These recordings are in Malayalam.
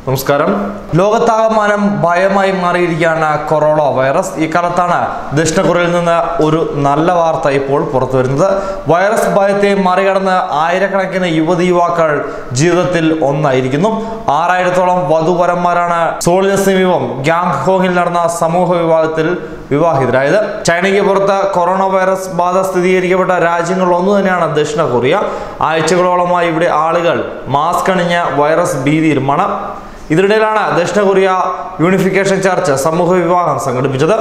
നമസ്കാരം ലോകത്താകമാനം ഭയമായി മാറിയിരിക്കുകയാണ് കൊറോണ വൈറസ് ഈ കാലത്താണ് ദക്ഷിണ കൊറിയയിൽ നിന്ന് ഒരു നല്ല വാർത്ത ഇപ്പോൾ പുറത്തു വരുന്നത് വൈറസ് ഭയത്തെ മറികടന്ന് ആയിരക്കണക്കിന് യുവതി യുവാക്കൾ ജീവിതത്തിൽ ഒന്നായിരിക്കുന്നു ആറായിരത്തോളം വധുവരന്മാരാണ് സോളിന് സമീപം ഗാങ്ഹോങ്ങിൽ നടന്ന സമൂഹ വിവാഹത്തിൽ വിവാഹിതരായത് ചൈനയ്ക്ക് പുറത്ത് കൊറോണ വൈറസ് ബാധ സ്ഥിരീകരിക്കപ്പെട്ട രാജ്യങ്ങൾ ഒന്നു തന്നെയാണ് ദക്ഷിണ കൊറിയ ആഴ്ചകളോളമായി ഇവിടെ ആളുകൾ മാസ്ക് അണിഞ്ഞ വൈറസ് ഭീതിയിലുമാണ് ഇതിനിടയിലാണ് ദക്ഷിണ കൊറിയ യൂണിഫിക്കേഷൻ ചർച്ച് സമൂഹ വിവാഹം സംഘടിപ്പിച്ചത്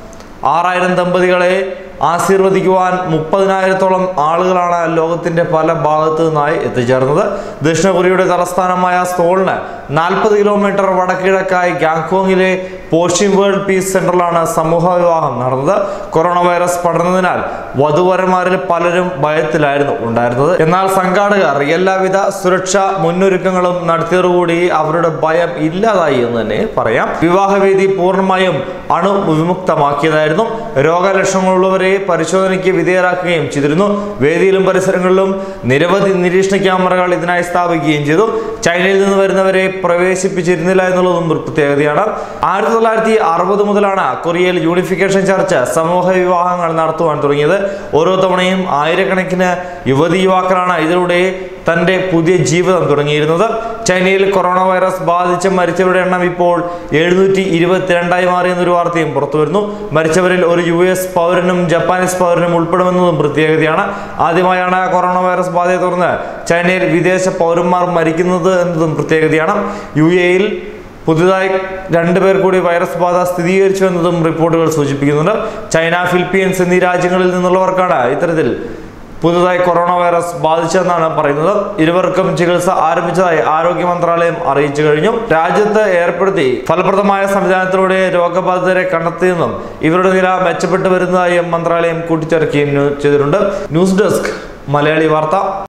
ആറായിരം ദമ്പതികളെ ആശീർവദിക്കുവാൻ മുപ്പതിനായിരത്തോളം ആളുകളാണ് ലോകത്തിന്റെ പല ഭാഗത്തു നിന്നായി എത്തിച്ചേർന്നത് ദക്ഷിണ കൊറിയയുടെ തലസ്ഥാനമായ സോളിന് നാൽപ്പത് കിലോമീറ്റർ വടക്കിഴക്കായി ഗാങ്കോങ്ങിലെ പോഷിം വേൾഡ് പീസ് സെന്ററിലാണ് സമൂഹ വിവാഹം നടന്നത് കൊറോണ വൈറസ് പടർന്നതിനാൽ വധുവരന്മാരിൽ പലരും ഭയത്തിലായിരുന്നു ഉണ്ടായിരുന്നത് എന്നാൽ സംഘാടകർ എല്ലാവിധ സുരക്ഷാ മുന്നൊരുക്കങ്ങളും നടത്തിയതോടുകൂടി അവരുടെ ഭയം ഇല്ലാതായി എന്ന് തന്നെ പറയാം വിവാഹവേദി പൂർണ്ണമായും അണുവിമുക്തമാക്കിയതായിരുന്നു രോഗലക്ഷണങ്ങളുള്ളവരെ പരിശോധനയ്ക്ക് വിധേയരാക്കുകയും ചെയ്തിരുന്നു വേദിയിലും പരിസരങ്ങളിലും നിരവധി നിരീക്ഷണ ക്യാമറകൾ ഇതിനായി സ്ഥാപിക്കുകയും ചെയ്തു ചൈനയിൽ നിന്ന് വരുന്നവരെ പ്രവേശിപ്പിച്ചിരുന്നില്ല എന്നുള്ളതും ഒരു പ്രത്യേകതയാണ് ആയിരത്തി തൊള്ളായിരത്തി അറുപത് മുതലാണ് കൊറിയയിൽ യൂണിഫിക്കേഷൻ ചർച്ച് സമൂഹ വിവാഹങ്ങൾ നടത്തുവാൻ തുടങ്ങിയത് ഓരോ തവണയും ആയിരക്കണക്കിന് യുവതി യുവാക്കളാണ് ഇതിലൂടെ തന്റെ പുതിയ ജീവിതം തുടങ്ങിയിരുന്നത് ചൈനയിൽ കൊറോണ വൈറസ് ബാധിച്ച് മരിച്ചവരുടെ എണ്ണം ഇപ്പോൾ എഴുന്നൂറ്റി ഇരുപത്തിരണ്ടായി മാറിയെന്നൊരു വാർത്തയും പുറത്തു വരുന്നു മരിച്ചവരിൽ ഒരു യു എസ് പൗരനും ജപ്പാനീസ് പൗരനും ഉൾപ്പെടുമെന്നതും പ്രത്യേകതയാണ് ആദ്യമായാണ് കൊറോണ വൈറസ് ബാധയെ തുടർന്ന് ചൈനയിൽ വിദേശ പൗരന്മാർ മരിക്കുന്നത് എന്നതും പ്രത്യേകതയാണ് യു എയിൽ പുതുതായി രണ്ടുപേർ കൂടി വൈറസ് ബാധ സ്ഥിരീകരിച്ചു എന്നതും റിപ്പോർട്ടുകൾ സൂചിപ്പിക്കുന്നുണ്ട് ചൈന ഫിലിപ്പീൻസ് എന്നീ രാജ്യങ്ങളിൽ നിന്നുള്ളവർക്കാണ് ഇത്തരത്തിൽ പുതുതായി കൊറോണ വൈറസ് ബാധിച്ചെന്നാണ് പറയുന്നത് ഇരുവർക്കും ചികിത്സ ആരംഭിച്ചതായി ആരോഗ്യ മന്ത്രാലയം അറിയിച്ചു കഴിഞ്ഞു രാജ്യത്ത് ഏർപ്പെടുത്തി ഫലപ്രദമായ സംവിധാനത്തിലൂടെ രോഗബാധിതരെ കണ്ടെത്തിയെന്നും ഇവരുടെ നില മെച്ചപ്പെട്ടു വരുന്നതായും മന്ത്രാലയം കൂട്ടിച്ചേർക്കുകയും ചെയ്തിട്ടുണ്ട് ന്യൂസ് ഡെസ്ക് മലയാളി വാർത്ത